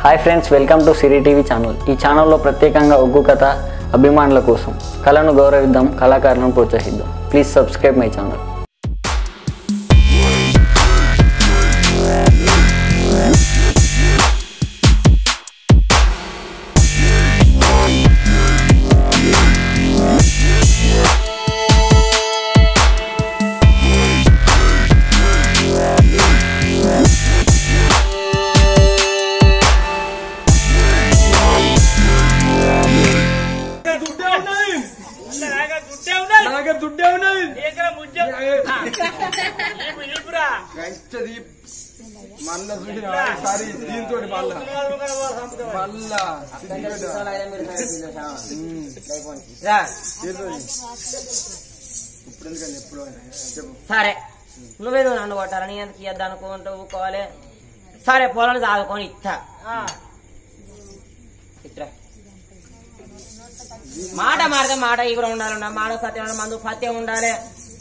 Hi friends welcome to Siri TV channel ఈ ఛానల్లో ప్రత్యేకంగా ఒగ్గు కథ అభిమానుల కోసం కళను గౌరవిద్దాం కళాకారులను ప్రోత్సహిద్దాం ప్లీజ్ సబ్స్క్రైబ్ మై ఛానల్ దుడ్డే ఉన్నది నాగా దుడ్డే ఉన్నది. నా దగ్గర దుడ్డే ఉన్నది నీకర ముద్దే. ఆ. ఈపు, ఈపురా. గంటది మళ్ళా చూసిన ఒకసారి దీంతో మళ్ళా మళ్ళా ఇప్పుడు ఎందుకని ఎప్పుడు చెప్పు సరే నువ్వేదో నన్ను కొట్టారా నీ ఎందుకు ఇద్దా అనుకుంటూ ఊకోవాలి సరే పొలాలు చదువుకొని ఇచ్చా ఆ. ఇట్రా మాట మాడితే మాట ఇక్కడ ఉండాలన్నా మాట సత్యం ఉండాలి, మందు పత్యం ఉండాలి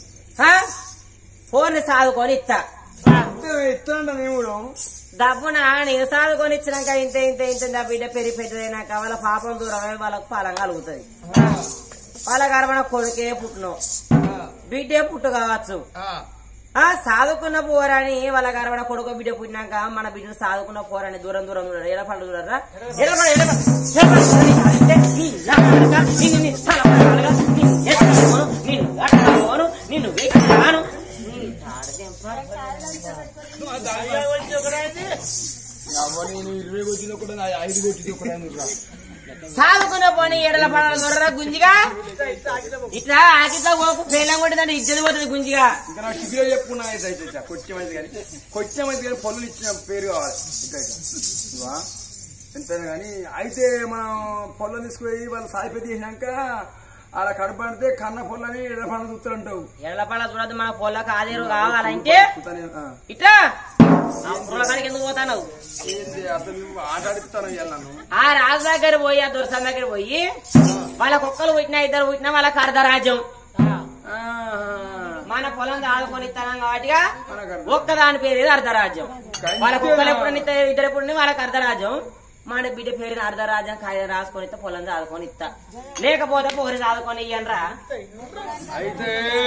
ఫోన్ చదువుకొని ఇచ్చా ఇస్తానంట నేను కూడా డబ్బున నేను చదువుకొని ఇచ్చినాక ఇంత ఇంత ఇంత నా బిడ్డ పెరిగి పెద్దదైనాక వాళ్ళ పాపం దూరమై వాళ్ళకు ఫలం కలుగుతుంది వాళ్ళ గర్భణ కొడుకే పుట్టును బిడ్డే పుట్టు కావచ్చు ఆ చదువుకున్న పోరని వాళ్ళ గర్భణ కొడుకు బిడ్డ పుట్టినాక మన బిడ్డను చదువుకున్న పోరని దూరం దూరం దూరం ఎలా పండు చూడరా ఎలా పండు, ఎలా పండు, ఎలా పండు, అంటే ఇలా కనుక నిన్ను నీ తల పడాలిగా, నిన్ను ఎత్తుకోను, నిన్ను గట్టను, నిన్ను వెయ్యాను నీ తాడదెంప. అయ్యా వచ్చి ఒకడైంది. అవ్వ నేను ఇరవై కొట్టిన కూడా నా ఐదు కొట్టింది కూడా సాగుకున్న పోనీ ఎడల పడాలి దొరరా గుంజిగా ఇట్లా ఆకితో పోకు పేలం కొట్టిందంటే ఇద్దరు పోతుంది గుంజిగా ఇంకా నా టిఫిలో చెప్పుకున్నా అయితే అయితే కొచ్చమైంది కానీ కొచ్చమైంది కానీ పనులు ఇచ్చిన పేరు కావాలి ఇట్లయితే ఇవా ఎంతైనా కానీ అయితే మనం పొలం తీసుకుపోయి వాళ్ళు సాయిపతి చేసినాక అలా కడపడితే కన్న పొలని ఎడపడ చూస్తారంటావు ఎడల పడాలి చూడద్దు మన పొలకు ఆదేరు కావాలంటే చూస్తానే, ఆ. ఇట్లా ఆ పుల్లకాడికి ఎందుకు పోతాను ఏంది అసలు నువ్వు ఆట ఆడిస్తాను ఇవాళ నన్ను ఆ రాజు దగ్గర పోయి ఆ దొరసం దగ్గర పోయి వాళ్ళ కుక్కలు పుట్టినా ఇద్దరు పుట్టినా వాళ్ళకి అర్ధరాజ్యం ఆహా. మన పొలం ఆదుకొని ఇస్తాం కాబట్టిగా మనకు అర్థం. ఒక్కదాని పేరు ఇది అర్ధరాజ్యం వాళ్ళ కుక్కలు ఎప్పుడు ఇద్దరు ఇద్దరు ఎప్పుడు వాళ్ళకి అర్ధరాజ్యం మన బిడ్డ పేరు అర్ధరాజ్యం కాయ రాసుకొని ఇస్తా పొలం చదువుకొని ఇస్తా లేకపోతే పోరి చదువుకొని ఇయ్యనరా అయితే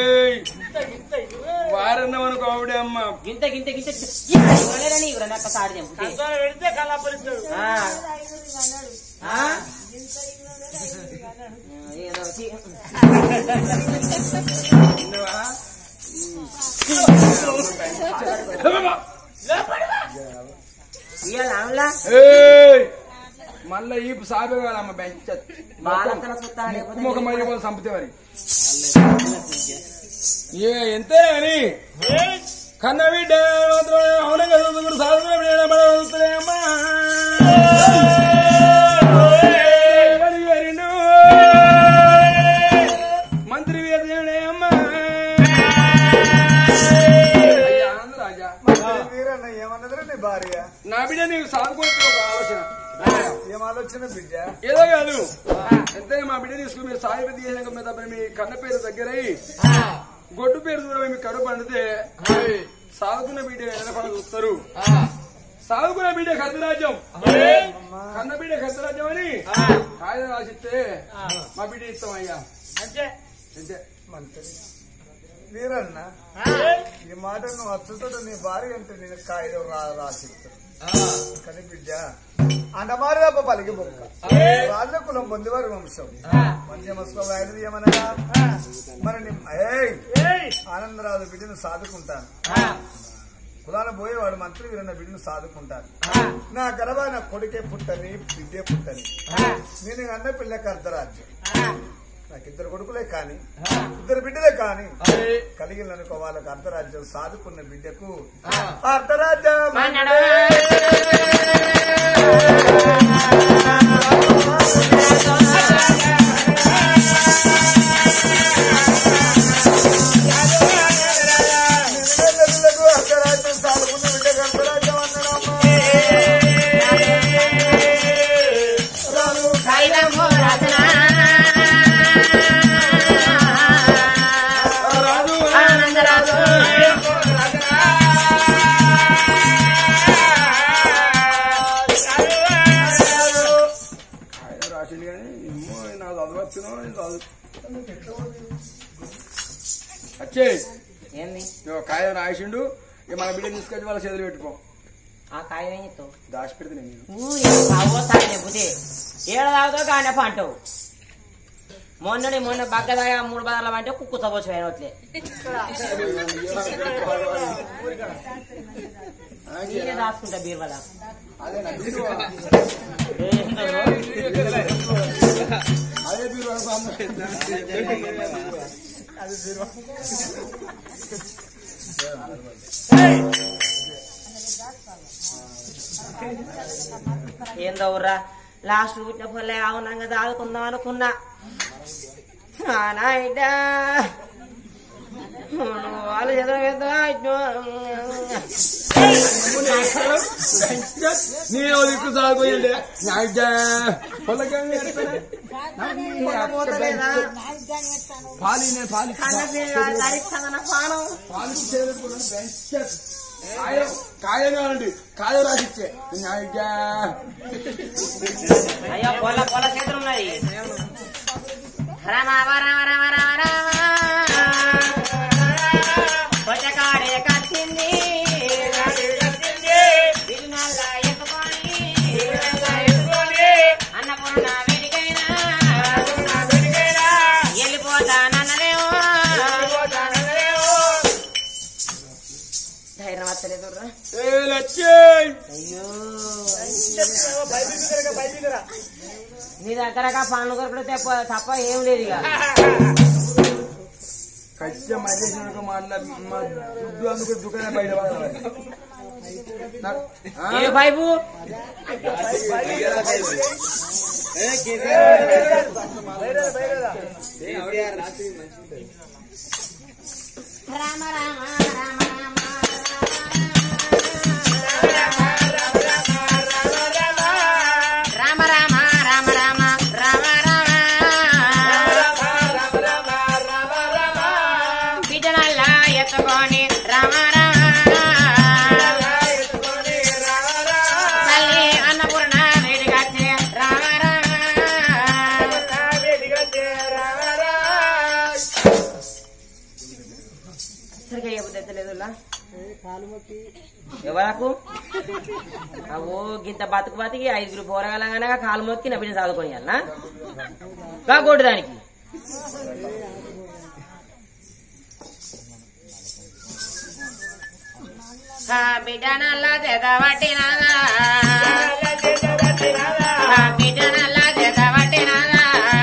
వారన్నమనుకో ఆవిడే అమ్మ గింత గింత గింత గింత ఇవ్వలేదని ఇవ్వరని అక్క సాడి చెంపుతే సంతానం పెడితే కల్లాపలిస్తాడు. ఆ. ఆ? ఏదో ఒకటి. విన్నావా? ఇయ్యాల ఆమెలా? ఏయ్! మళ్ళా ఈ సాబే కాదమ్మ బెంచ్ బాలంతన సుత్తా లేకపోతే ముఖం మరి వాళ్ళు చంపితే మరి ఏ ఎంతే అని ఏయ్, కన్న బిడ్డ మాత్రం అవునంగా చదువుకుని సాధన బిడ్డ పడవలుతున్నాయమ్మా. మరి వరిను. మంత్రి వీరదేవుడే అమ్మా. అయ్యా, ఆనంద రాజా. వీరన్న ఏమన్నదిరా నీ భార్య నా బిడ్డ నీకు సాగుకోవచ్చు ఒక ఆలోచన ఏం ఆలోచన బిడ్డ ఏదో కాదు ఎంతైనా మా బిడ్డ తీసుకుని మీరు సాయి చేసినాక మీద అప్పుడు మీ కన్న పేరు దగ్గరై గొడ్డు పేరు దూరం మీ కడుపు పండితే సాగుకున్న బిడ్డ ఎన్న పని చూస్తారు సాగుకున్న బిడ్డ కద్దరాజ్యం కన్న బిడ్డ కద్దరాజ్యం అని కాగితం రాసిస్తే మా బిడ్డ ఇస్తాం అయ్యా అంతే. అంతే మంత్రి వీరన్న ఏయ్, ఈ మాట నువ్వు అచ్చుతో నీ భార్య అంటే నేను కాగితం రా రాసిస్తాను కానీ బిడ్డ అంటమారి తప్ప పలికి బొక్క రాజుల కులం పొందివారి వంశం మంచి మసుకో వాయినది ఏమనగా మరి నీ ఏయ్ ఏయ్, ఆనందరాజు బిడ్డను సాదుకుంటాను కులాన పోయేవాడు మంత్రి వీరన్న బిడ్డను సాదుకుంటాను నా గర్భ నా కొడుకే పుట్టని బిడ్డే పుట్టని నేను అన్న పిల్లకి అర్ధరాజ్యం నాకు ఇద్దరు కొడుకులే కాని ఇద్దరు బిడ్డలే కాని కలిగిన అనుకో వాళ్ళకి అర్ధరాజ్యం సాదుకున్న బిడ్డకు అర్ధరాజ్యం మన్నడు. నిన్నెల్లెల్లకు అర్ధరాజ్యం సాదుకున్న బిడ్డకు అర్ధరాజ్యం అన్నాడమ్మా కాగితం పోరాసనా. రాజు ఆనందరాజు. రాసిండు కానీ ఏమో నా చదవచ్చునో నేను చదువు వచ్చే ఏంది ఇగో కాయ రాసిండు ఇక మన బిడ్డ తీసుకొచ్చి వాళ్ళ చేతులు పెట్టుకో ఆ కాయం ఏం చెప్తావు దాచి పెడితే నేను తాగుతాను చెబుతే ఏడ తాగుతావు కానీ అంటావు మొన్నని మొన్న బగ్గ దాగా మూడు బదాలు అంటే కుక్కు తవ్వచ్చు వేయట్లే నేనే దాచుకుంటా బీర్వల అదే నా బీరువా. అదే బీరువా ఏందో ఊర్రా లాస్ట్ పుట్టిన పొల్లే అవునంగా తాగుకుందాం అనుకున్నా ఆ నాయన వాళ్ళు చదవ నేను దిక్కు సాగిపోయిండే పాలి నేను పాలి పాలి కాయగా అండి కాయ రాసిచ్చే నాయిగా అయ్యో పొల పొల చేతులు ఉన్నాయి రామ రామ రామ రామ రామ పొచ్చకాడే కట్టింది విరునల్ల ఎత్తుకొని అన్నపూర్ణ వేడికైనా వెళ్ళిపోతానన్నదేమో ధైర్యం వస్తలేదు ఏ లచ్చేయ్ అయ్యో నీ దగ్గర పనులు కొరకు తప్ప తప్ప ఏం లేదు ఇక ఖచ్చితంగా మధ్య మాట్లా మా దుడ్డు అందుకు దుకాణం బయట పడాలి. నాకు- ఆ? ఏ పైపు రామ రామ రామ రామ రామ రామ రామ రామ రామ రామ బిడ్డనల్లా ఎత్తుకొని రామ రామ తల్లి అన్నపూర్ణ వేడిగచ్చే రామ రామ సరిగా చెప్పు తెచ్చలేదు ఎవరకు అవో గింత బతుకు బతికి ఐదుగురు పోరగాలంగానే కాలు మొక్కి నా బిడ్డ చదువుకొని అన్నా కాకూడదు దానికి ఆ బిడ్డ నల్లా చేత పట్టినాదా ఆ బిడ్డ నల్లా చేత పట్టినాదా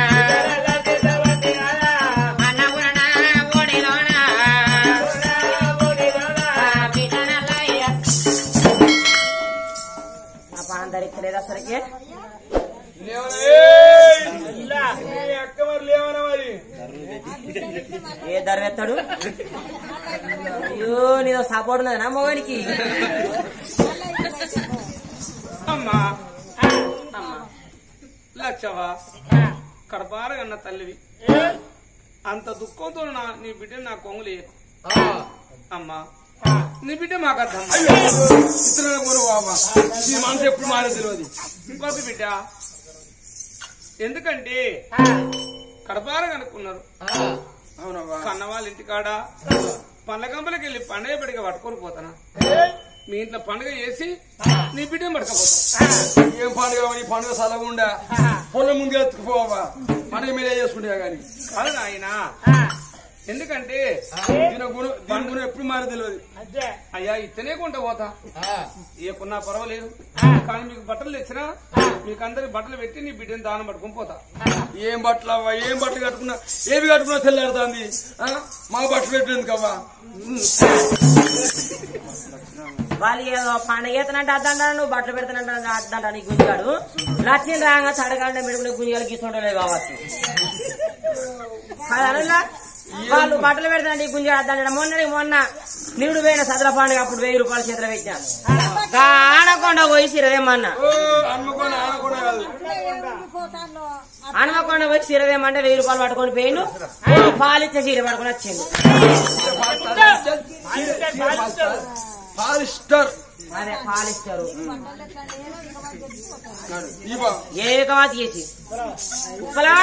అన్నపూర్ణ ఓడిలోనా ఆ బిడ్డ నల్లా ఆ పాన్ ధరిస్తలేదు అసలుకి లేవనా? ఏయ్! ఈ అక్క మరి లేవనా మరి ఏ ధరవెత్తాడు అయ్యో నీదో సపోర్ట్ ఉన్నది నా మొగానికి అమ్మా అమ్మా లచ్చవా కడపార అన్న తల్లివి అంత దుఃఖంతో నా నీ బిడ్డ నా కొంగులు అమ్మా నీ బిడ్డ మాకు అర్థం ఇతరుల గురు బాబా ఈ మనసు ఎప్పుడు మారే తెలియదు ఇంకొక బిడ్డ ఎందుకంటే కడపార కనుక్కున్నారు అవునవ్వా కన్న వాళ్ళ ఇంటికాడ పండ్ల కంపలకి వెళ్ళి పండగ బిడ్డగా పట్టుకొని పోతానా మీ ఇంట్లో పండుగ చేసి నీ బిడ్డ పట్టుకపోతాం ఏం పండుగ ఈ పండుగ సలగుండా పొలం ముందు ఎత్తుకుపోవా పండుగ మీరే చేసుకుంటా గాని కాదు నాయనా ఎందుకంటే దీని గుణం దీని గుణం ఎప్పుడు మారే తెలియదు అయ్యా ఇతనే కొంట పోతా ఏ కొన్నా పర్వాలేదు కానీ మీకు బట్టలు తెచ్చినా మీకు అందరికి బట్టలు పెట్టి నీ బిడ్డని దానం పట్టుకొని పోతా ఏం బట్టలు అవ్వా ఏం బట్టలు కట్టుకున్నా ఏవి కట్టుకున్నా తెల్లారుతుంది మా బట్టలు పెట్టేందుకు అవ్వా వాళ్ళు ఏదో పండగ ఎత్తనంటే అద్దంటాడు నువ్వు బట్టలు పెడతానంటే అద్దంటా నీ గుంజాడు నచ్చిన రాగా చడకంటే మెడుకునే గుంజాలు గీసుకుంటలే కావచ్చు కాదనులా వాళ్ళు బట్టలు పెడతానంటే ఈ గుంజాడు అద్దంటాడు మొన్న మొన్న నిరుడు పోయిన సదల పండుగ అప్పుడు వెయ్యి రూపాయల చేతిలో పెట్టాను ఆడకొండ పోయి సిరదేమన్నా ఓ అనుకోని ఆనకుండా కాదు హనుమకొండ పోయి సిరదేమంటే వెయ్యి రూపాయలు పట్టుకొని పోయిండు పాలిచ్చే చీర పట్టుకొని వచ్చిండు పాలిస్టర్ అదే పాలిస్తారు ఈ బా ఏ కవాత చేసి ఉప్పలా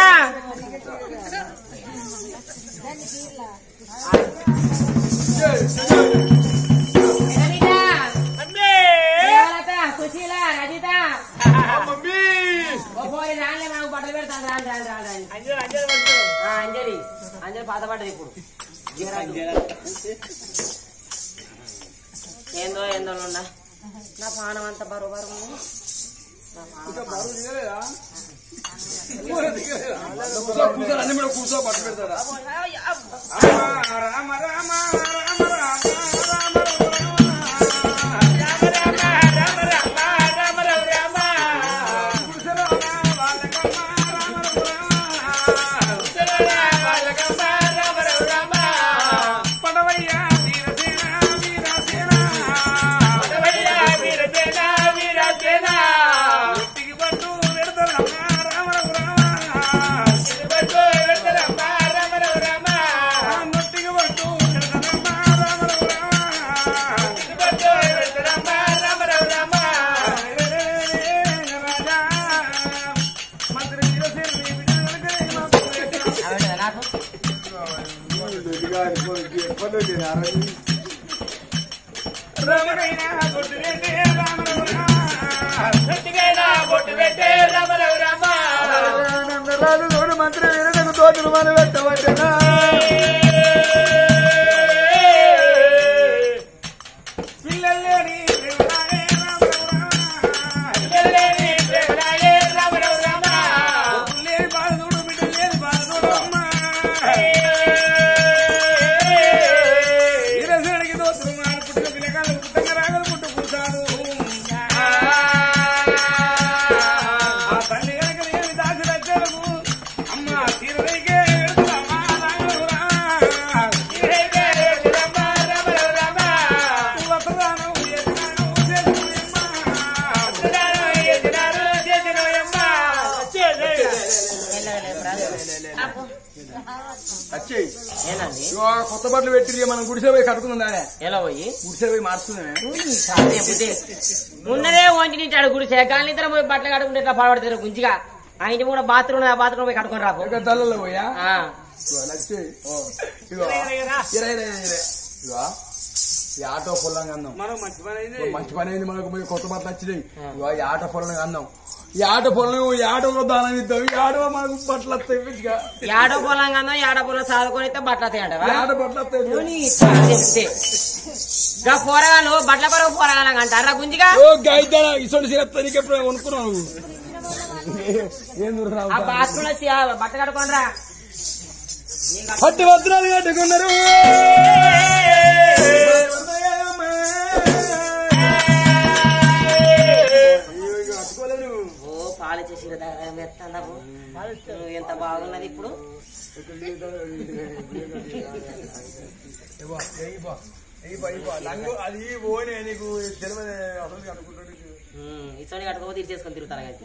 సుశీల రజిత మమ్మీ ఓ పోయి రాలే మనకు బట్టలు పెడతాను రాని రాని రాని రాని ఆ, అంజలి అంజలి పాత పడ్డది ఇప్పుడు ఏందో ఏందో ఉండ నా పానం అంత బరువు బరువు ఉంది. నా పానం బరువు దిగలేదా కూర్చో కూర్చో అన్ని మీద కూర్చో పట్టు పెడతారా రామ రామ రామ రామ పడవయ్యా వీరసేన వీరసేన పడవయ్యా వీరసేన వీరసేన ఇంటికి పట్టు పెడతారమ్మ రామ రామ పట్టు పెడతారమ్మ రామ రామ నొట్టికి పట్టు పెడతారమ్మ రామ రామ పట్టు పెడతారమ్మ రామ రామ రాజా మంత్రి వీరసేన నీ బిడ్డ వెనకనే ఆవిడ నాకు రామరైనా కొట్టు పెట్టే రామ రామ గట్టిగైనా కొట్టు పెట్టే రామ రామ రాజు మంత్రి వీరనకు తోటలు మన పెట్టబట్టనా పిల్లలేని ప్రేమలాయే రామ రామ పిల్లలేని ప్రేమలాయే రామ రామ లేని బాధుడు బిడ్డ లేని బాధుడు అమ్మ ఇరసడికి దోతులు మారు పుట్టుక పిల్లకాలు పుట్టక రాగలు పుట్టు కూర్చాడు ఆ తల్లి కనుక ఏమి దాచి రచ్చలకు అమ్మ తీరదైకే వెళ్తున్నా రామ రామ తీరదైకే వెళ్తున్నా రామ రామ వసదానం ఎత్తినాను చేతినోయమ్మ వసదానం ఎత్తినారు చేతినోయమ్మ వచ్చేయి ఏనండి ఇగో కొత్త బట్టలు పెట్టి మనం గుడిసె పోయి కట్టుకుందానే ఎలా పోయి గుడిసె పోయి మార్చుకుందామే ఉన్నదే వంటి నింటాడు గుడి గాలి ఇద్దరు పోయి బట్టలు కట్టుకుంటే ఇట్లా పడబడతారు గుంజిగా ఆ ఇంటి కూడా బాత్రూమ్ ఆ బాత్రూమ్ పోయి కట్టుకొని రాపు ఇక తల్లలో పోయా ఆ. ఇగో వచ్చేయి ఓ, ఇగో ఇరే, ఇరే, ఇరే, ఇరే. ఇగో ఈ ఆటో పొలంగా అందాం మనం మంచి పని అయింది ఓ, మంచి పని అయింది మనకు పోయి కొత్త బట్టలు వచ్చినాయి ఇగో ఈ ఆటో పొలంగా అందాం ఈ ఆటో పొలం ఈ ఆటోలో దానం ఇద్దాం ఈ ఆటో మనకు బట్టలు వస్తాయి మంచిగా ఏడో పొలం కన్నా ఏడో పొలం చదువుకొని ఇస్తే బట్టలు వస్తాయి ఈ అంటవా ఆటో బట్టలు వస్తాయి పోనీ, చెప్తే. గా పోరగాలు బట్టల కొరకు పోరగాలం అంటారా గుంజిగా ఓ గైద్దాడ ఇసొంటి సిరత్తా నీకు ఎప్పుడు కొనుక్కున్నావు ఏం దూరం ఆ బాత్రూమ్ లో బట్ట కట్టుకొని రా పట్టి వస్త్రాలు కట్టుకున్నారు ఓ పాలు చేసి మెత్తందాపు ఎంత బాగున్నది ఇప్పుడు అది పోనే నీకు తెలియదు అసలు అనుకుంటాడు ఇచ్చడి కట్టుకోపోతే తీసేసుకొని తిరుగుతారు కదా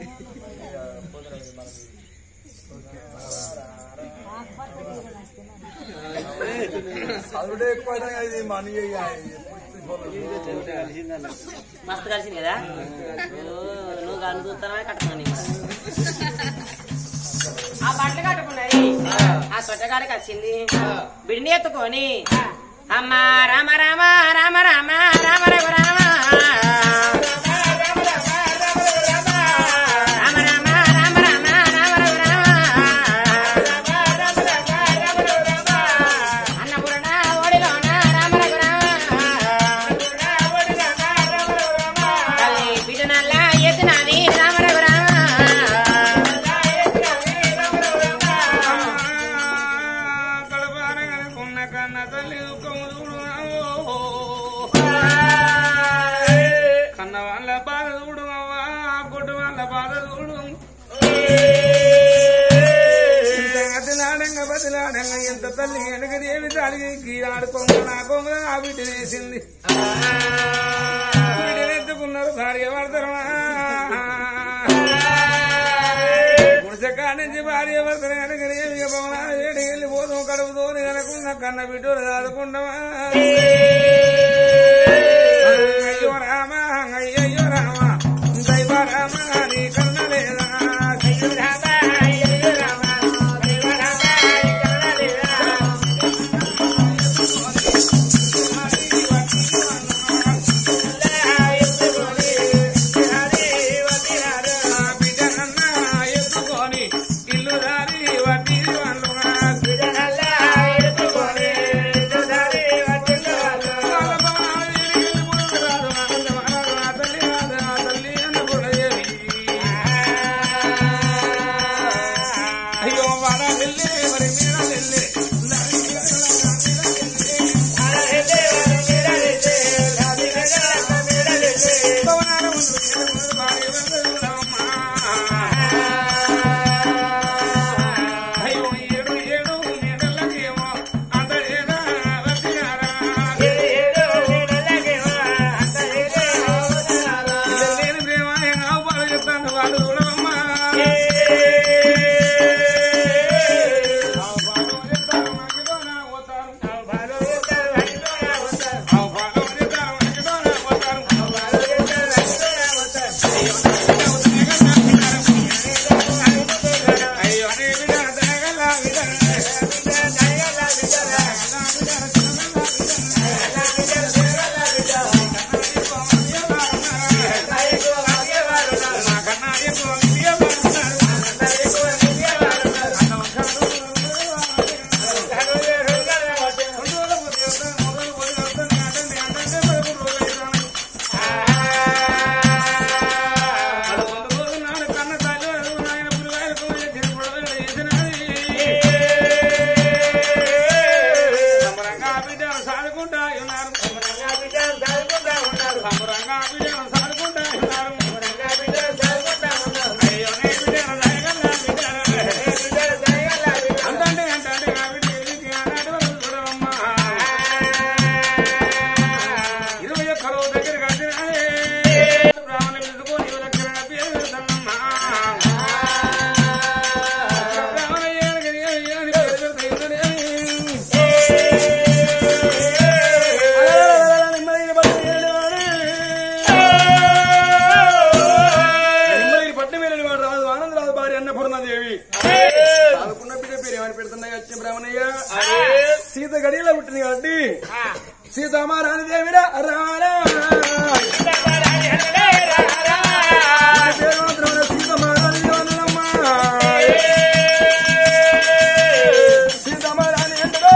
చదువుడే ఎక్కువ ఇది మనీ మస్తు కలిసింది కదా ఓ, నువ్వు కళ్ళు చూస్తానని కట్టుకున్నాను నేను. ఆ బట్టలు కట్టుకున్నది ఆ తొట్టగాడికి వచ్చింది బిడిని ఎత్తుకొని అమ్మ రామ రామ రామ రామ రామ రఘు రామ రామ రామ రామ రామ రామ రఘు రామ అన్నపూర్ణ ఓడిలోన రామ రఘు రామ తల్లి బిడ్డనల్లా ఎత్తినది రామ రఘు రామ కడపారగనుకున్న కన్న తల్లి దుఃఖము చూడు కన్న వాళ్ళ బాధ చూడు అవ్వా కొట్టు వాళ్ళ బాధ చూడు ఇంత బతిలాడంగా బతిలాడంగా ఎంత తల్లి వెనక దేవి తాడికి ఆడుకోంగ నా కొంగ ఆ బిడ్డనేసింది బిడ్డనెత్తుకున్నారు భార్య భర్తరమా గుడిసెకా నుంచి భార్య భర్తలు కనుక దేవి భవనాలు వేడి వెళ్ళిపోతాం కడుపుతో కనుకున్న కన్న బిడ్డలు దాదుకుంటామా అయ్యో రామా చదువుకున్న బిడ్డ పేరు ఏమని పెడుతున్నాయి వచ్చే బ్రాహ్మణయ్య సీత గడియలో పుట్టింది కాబట్టి సీతామారాని దేవిరా రారా పేరు మాత్రం సీతమారాని దేవనమ్మా. సీతమారాని ఎందరో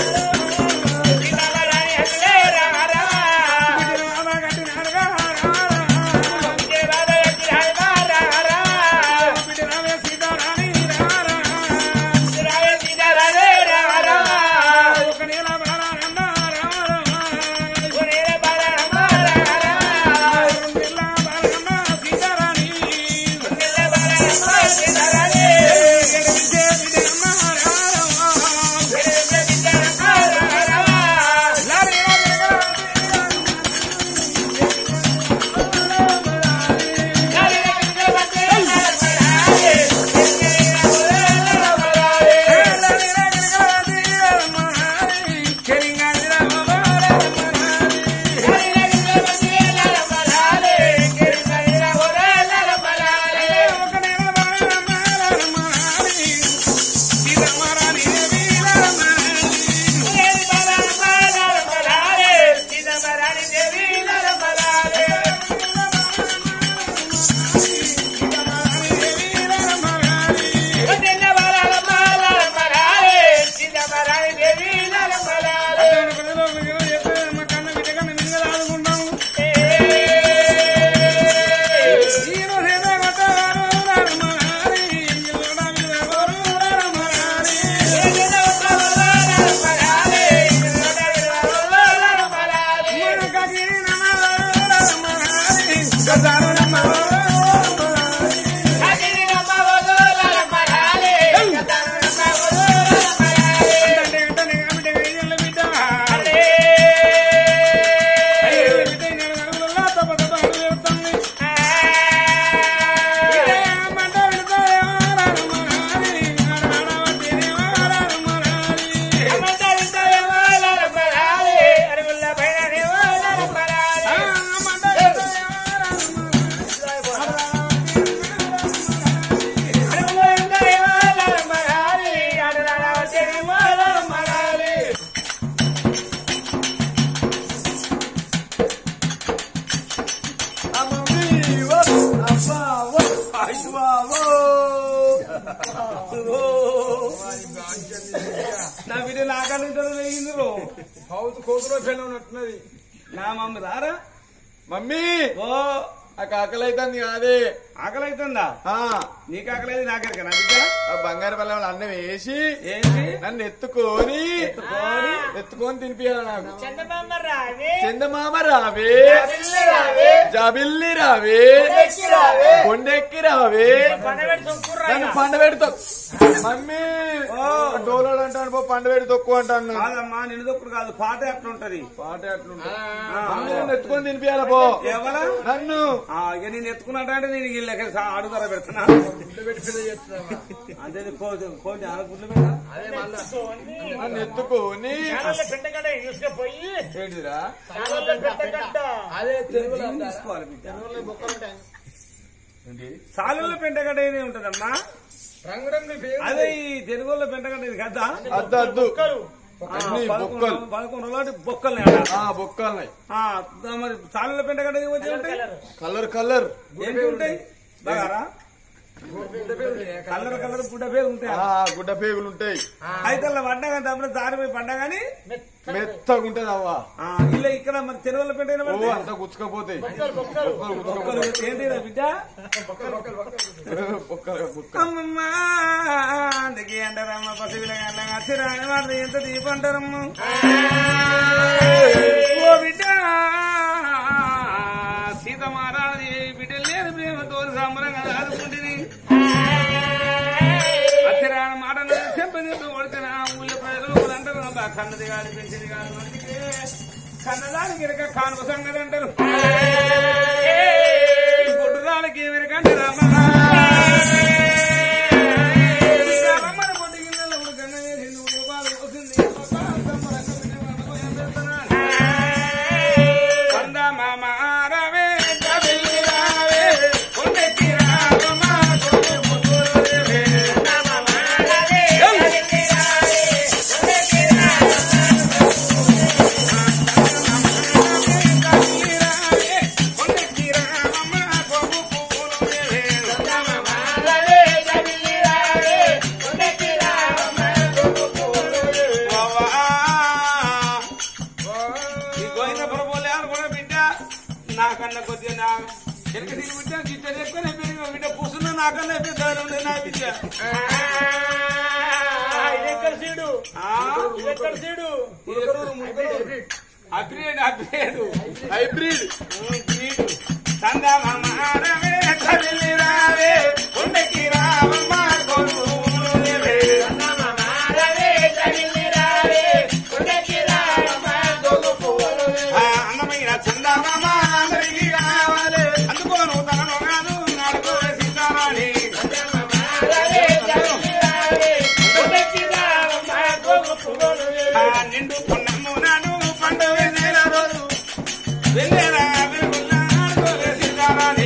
నా బిడ్డ నాకంటారు ఇందులో హౌత్ కోతులో పెళ్ళి ఉన్నట్టున్నది నా మమ్మీ రారా మమ్మీ ఓ ఆ కాకలు అవుతుంది అదే ఆకలి అవుతుందా ఆ, నీకు ఆకలి అయితే నాకెరక నా బిడ్డ ఆ బంగారు బల్లం అన్నం వేసి ఏంటి నన్ను ఎత్తుకొని ఎత్తుకొని? ఎత్తుకొని తినిపియాలి నాకు చందమామ రావే చందమామ రావే జాబిల్లి రావే కొండెక్కి రావే నన్ను పండబెడుతా మమ్మీ డోలోడు అంటాను పో పండబెడి తొక్కు అంటాను కాదమ్మా నిన్నదొప్పుడు కాదు పాట ఎట్లా ఉంటది పాట ఎట్లుంటా మమ్మీ నన్ను ఎత్తుకొని తినిపియాలి పో ఎవరా నన్ను ఆ, ఇక నేను ఎత్తుకున్నట్టు అంటే నేను వీళ్ళ ఆడుతారా పెడుతున్నా అంతే కోడి కోడి ఆడగుడ్లు పెట్టా నన్ను ఎత్తుకొని ఏంటిరా తీసుకోవాలి బిడ్డ సాలుల్లో పెంటగడ్డ ఏది ఉంటదమ్మా రంగురంగు అదే ఈ తెలుగులో పెంటగడ్డ ఇది కదా అద్దు అద్దు ఆ, అన్ని పదకొండు బొక్కలు పదకొండు రోజులు బొక్కలు ఆడ. ఆ బొక్కలున్నాయి ఆ, మరి సాలుల్లో పెంటగడ్డ ఏమి వచ్చి ఉంటాయి కలర్ కలర్ ఏంటి ఉంటాయి బాగారా కలర్ కలర్ గుడ్డ పేరు ఉంటాయి ఆ గుడ్డ పేగులు ఉంటాయి అయితే అలా పడ్డా కానీ తప్పుడు జారిపోయి పడ్డా కానీ మెత్తగా ఉంటది అవ్వ ఆ, ఇలా ఇక్కడ మరి తెలుగులో పెంట ఓ అంతా గుచ్చుకపోతాయి బొక్కలు గుచ్చుకపోతాయి. ఏంటి రా బిడ్డ బొక్కలు బొక్కలు అమ్మమ్మ అందుకే అంటారమ్మ పసిపిల్ల గంటగా అచ్చిరాని వాడు ఎంత దీపంటారమ్మ ఓ బిడ్డ సీతమారాది బిడ్డ లేని ప్రేమతో సంబరంగా ఆడుకుంటుంది అచ్చిరాని మాట చెప్పని కొడుతున్నా ఊళ్ళో ప్రజలు అంటారు అబ్బా కన్నది కాదు పెంచింది కాదు అందుకే కన్నదానికి ఎరక కానుక సంగతి అంటారు గుడ్డుదానికి ఎరకంటారమ్మా మామ ఎనక తిరిగి బిడ్డ గిట్ట ఎక్కువనే పెరిగి బిడ్డ కూర్చున్నా నాకన్నా పెద్ద ఉంది నా బిడ్డ ఎక్కడ సీడు ఆ? ఎక్కడ seed upgrade upgrade hybrid breed చందమామారవే కదిలి రావే కొండకి రావమ్మ కొనుగోలువే. ఆ అందమైన చందమామ అందరికీ కావాలి అందుకోను తనను కాదు నడుకోవే సీతారాణి ఆ నిండు పున్నమ్ము నాడు పండుగ నెల రోజు వెన్నెల వెలుగుల నడుకోవే సీతారాణి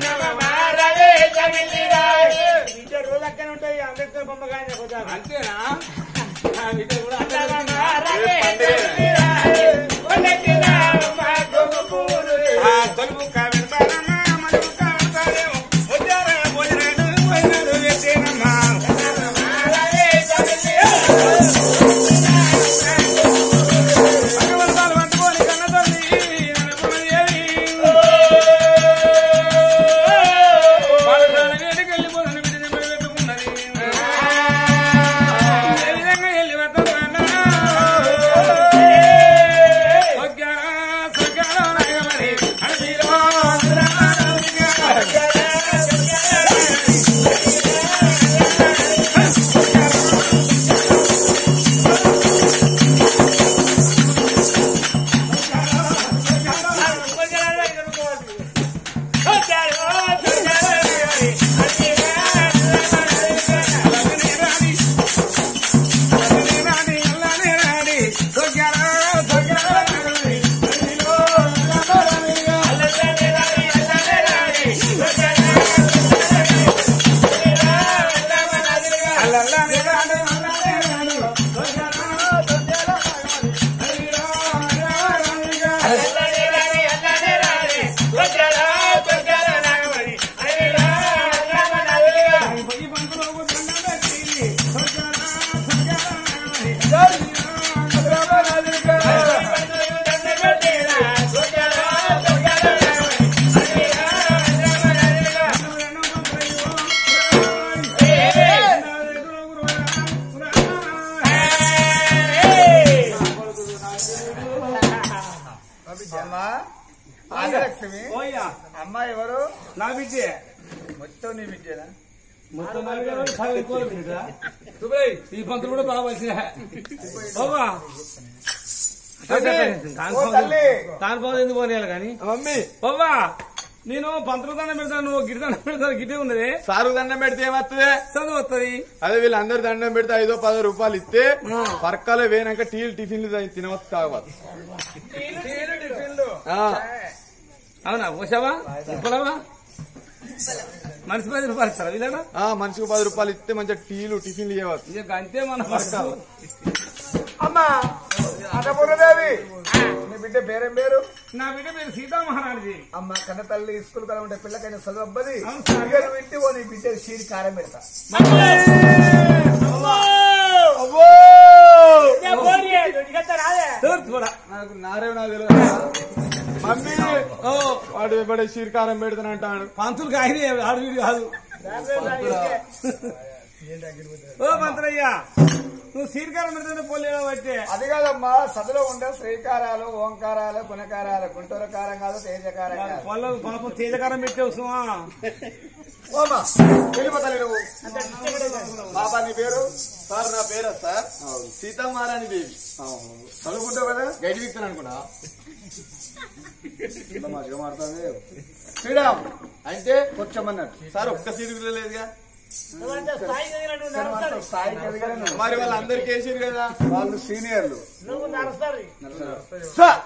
ఇద్దరు రోజు అక్కనే ఉంటాయి అంబేద్కర్ బొమ్మ కానీ కొంచెం అంతేనా ఆ బిడ్డ కూడా అంతే. ఆ తొలుగు కావెడతానమ్మా మలుగు కావెడతానేమో వచ్చారా భోజనాలు భోజనాలు వేసేనమ్మా భగవంతాలు పట్టుకొని కన్న తల్లి అనుకున్నది ఏమి? పాఠశాల వేడికి వెళ్ళిపోతుంది బిడ్డ నెంబర్ పెట్టుకున్నది ఏ విధంగా వెళ్ళి వస్తాను సొగ్గారా సొగ్గారా నాయమని అడవిలో రాణి రాణి అల్లనే రాణి సొగ్గారా సొగ్గారా నాయమని అడవిలో అల్లల్లానే రాణి అల్లనే రాణి సొగ్గారా సొగ్గారా నాయమని అడవిలో పొయ్యి బంకులో దండ పెట్టి సొగ్గారా సొగ్గారా నాయమని అమ్మా ఆదిలక్ష్మి ఓయ్యా అమ్మ ఎవరు నా బిడ్డే మొత్తం నీ విద్యనా మొత్తం నలుగురు వాళ్ళు చాలా ఎక్కువ బిడ్డ. సుబ్బయ్య, ఈ పంతులు కూడా బాగా మంచిగా బాబా ఓ తల్లి దాని బాగా ఎందుకు పోనీయాలి కానీ మమ్మీ బాబా నేను పంతులు దండం పెడతాను నువ్వు గిరి దండం పెడతాను గిట్టే ఉన్నది సారు దండం పెడితే ఏమవుతుంది చదువు వస్తుంది అదే వీళ్ళందరూ దండం పెడితే ఐదో పదో రూపాయలు ఇస్తే పరకాల వేనాక టీలు టిఫిన్లు తాగి- తినవచ్చు తాగవచ్చు ఆ, అవునా పోసావా ఇప్పుడవా మనిషి పది రూపాయలు ఇస్తారా వీళ్ళనా ఆ, మనిషికి పది రూపాయలు ఇస్తే మంచిగా టీలు టిఫిన్లు చేయవచ్చు ఇక అంతే మన పరకాలు అమ్మా అన్నపూర్ణదేవి నీ బిడ్డ పేరేం పేరు నా బిడ్డ పేరు సీతామహారాణి అమ్మ కన్న తల్లి స్కూల్ కాలం ఉంటే పిల్లకైనా చదువు అబ్బది అవును సార్. ఇక నువ్వు ఇంటి ఓ నీ బిడ్డ సీరి కారం పెడతా నాకు నారే నాకు తెలియదు మమ్మీ ఓ వాడు ఎప్పుడే శీర్కారం పెడతాను అంటాడు పంతులు కాయని ఆడు వీడు కాదు ఓ మంత్రయ్యా నువ్వు సీరికాలం పెడుతుంటే పోలేవా బట్టే అది కాదమ్మా సదులో ఉండే శ్రీకారాలు ఓంకారాలు గుణకారాలు గుంటూరు కారం కాదు తేజకారం కాదు పొలం పాపం తేజకారం పెట్టావు సుమా ఓమా వెళ్ళిపోతాను నువ్వు బాబా నీ పేరు సార్ నా పేరా సార్ సీతామారాణి దేవి చదువుకుంటావు కదా గైడ్ విక్తాను అనుకున్నా మంచిగా మాట్లాడే శ్రీరామ్ అంటే కొంచెం అన్నట్టు సార్ ఒక్క సీటు కూడా లేదుగా స్థాయికి ఎదగలే నువ్వు. మరి వాళ్ళందరికీ వేసారు కదా వాళ్ళు సీనియర్లు నువ్వు నడుస్తారు సార్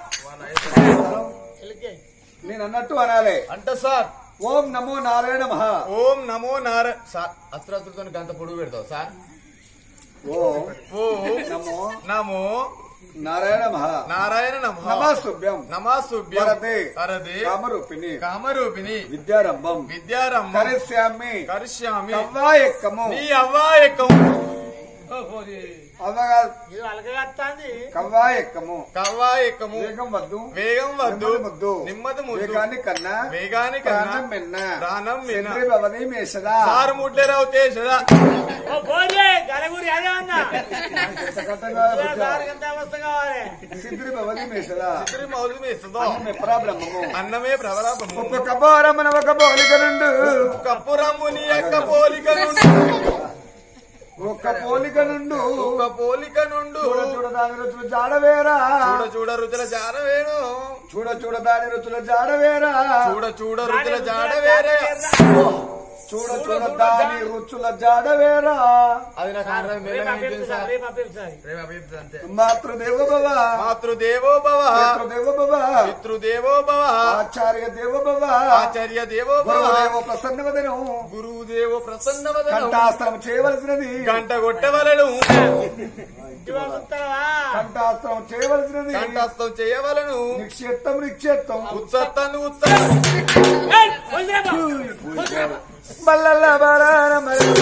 నేను అన్నట్టు అనాలి అంటే సార్ ఓం నమో నారాయణ మహా ఓం నమో నార సార్ అస్త్రస్తులతో గంత పొడుగు పెడతావు సార్ ఓం ఓం నమో నమో నారాయణ మహా నారాయణ నమః నమస్తుభ్యం నమాస్తుభ్యం వరదే వరదే కామరూపిణి కామరూపిణి విద్యారంభం విద్యారంభం కరిష్యామి కరిష్యామి కవ్వాయక్కము నీ అవ్వాయకం అవ్వ కాదు ఇది అలగత్తాంది కవ్వా ఎక్కము కవ్వా ఎక్కము వేగం వద్దు వేగం వద్దు నెమ్మది ముద్దు నిమ్మది ముద్దు వేగాన్ని కన్నా వేగాని కన్నా ప్రాణం మిన్న ప్రాణం మిన్న. చంద్రి భవని మేషదా సారు ముడ్లెరావు తేసదా ఓ పోలే గలగురి అదే ఉందా ఎంత కట్టగా బుద్ధ. సారికి ఎంత అవస్థ కావాలి సిద్ధిరి భవని మేషదా ఇద్దరి మౌలు మేస్తుందో అన్నమే పరాబ్రహ్మము అన్నమే ప్రవరాపము ఒక్కొక్క బోరమ్మన ఒక పోలిక నుండు కప్పురమ్ముని యొక్క పోలిక నుండి ఒక్క పోలిక నుండు ఒక పోలిక నుండు చూడ చూడ దాని రుచులు జాడవేరా చూడ చూడ రుచుల జాడవేణు చూడ చూడ దాని రుచుల జాడవేరా చూడ చూడ రుచుల జాడవేరే చూడ చూడ దాని రుచుల జాడవేరా అది నాకు అర్థం రేపు మెల్లగా అప్పగించాలి, తెలుసా? రేపు అప్పగించాలి. రేపు అభిప్రాయం అంతే. మాతృదేవ భవ మాతృదేవో భవ పితృదేవ భవ పితృదేవో భవ ఆచార్య దేవ భవ ఆచార్య దేవో భవ గురుదేవ ప్రసన్నవదను గురుదేవో ప్రసన్నవదనం కంఠాస్త్రం చేయవలసినది గంట కొట్టవలను ఇవాళ చూస్తావా? కంఠాస్త్రం చేయవలసినది కంఠస్థం చేయవలను నిక్షేత్తం నిక్షేత్తం ఉత్సత్తాన్ని ఉత్సత్తం ఏయ్, వదిలేపా. మల్లల్ల బరార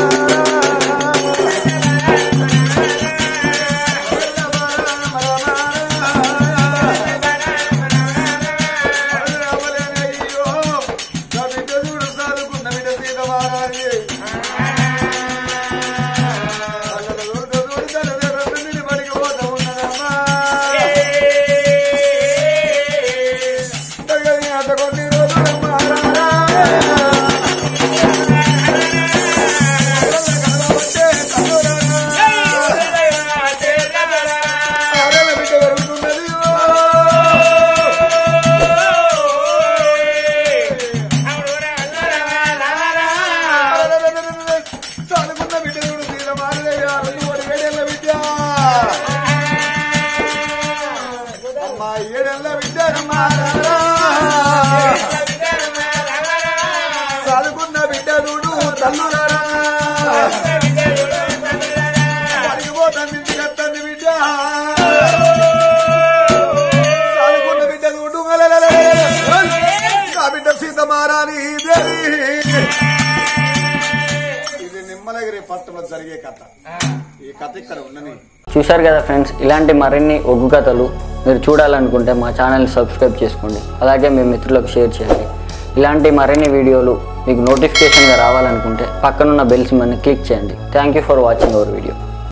కొన్ని రోజులు మారా చదువుకున్న బిడ్డ చూడు తీర మారలేదు ఏడేళ్ల బిడ్డ అమ్మా ఏడేళ్ల బిడ్డ చదువుకున్న బిడ్డ చూడు తల్లులారా పడిపోతుంది ఇంటికి వస్తుంది బిడ్డ చదువుకున్న బిడ్డ చూడు ఆ బిడ్డ సీతమారాని దేవి ఇది నిమ్మలగిరి పట్టణంలో జరిగే కథ ఈ కథ ఇక్కడ ఉన్నది చూశారు కదా ఫ్రెండ్స్ ఇలాంటి మరిన్ని ఒగ్గు కథలు మీరు చూడాలనుకుంటే మా ఛానల్ని సబ్స్క్రైబ్ చేసుకోండి అలాగే మీ మిత్రులకు షేర్ చేయండి ఇలాంటి మరిన్ని వీడియోలు మీకు నోటిఫికేషన్గా రావాలనుకుంటే పక్కనున్న బెల్ సింబల్ని క్లిక్ చేయండి thank you for watching our video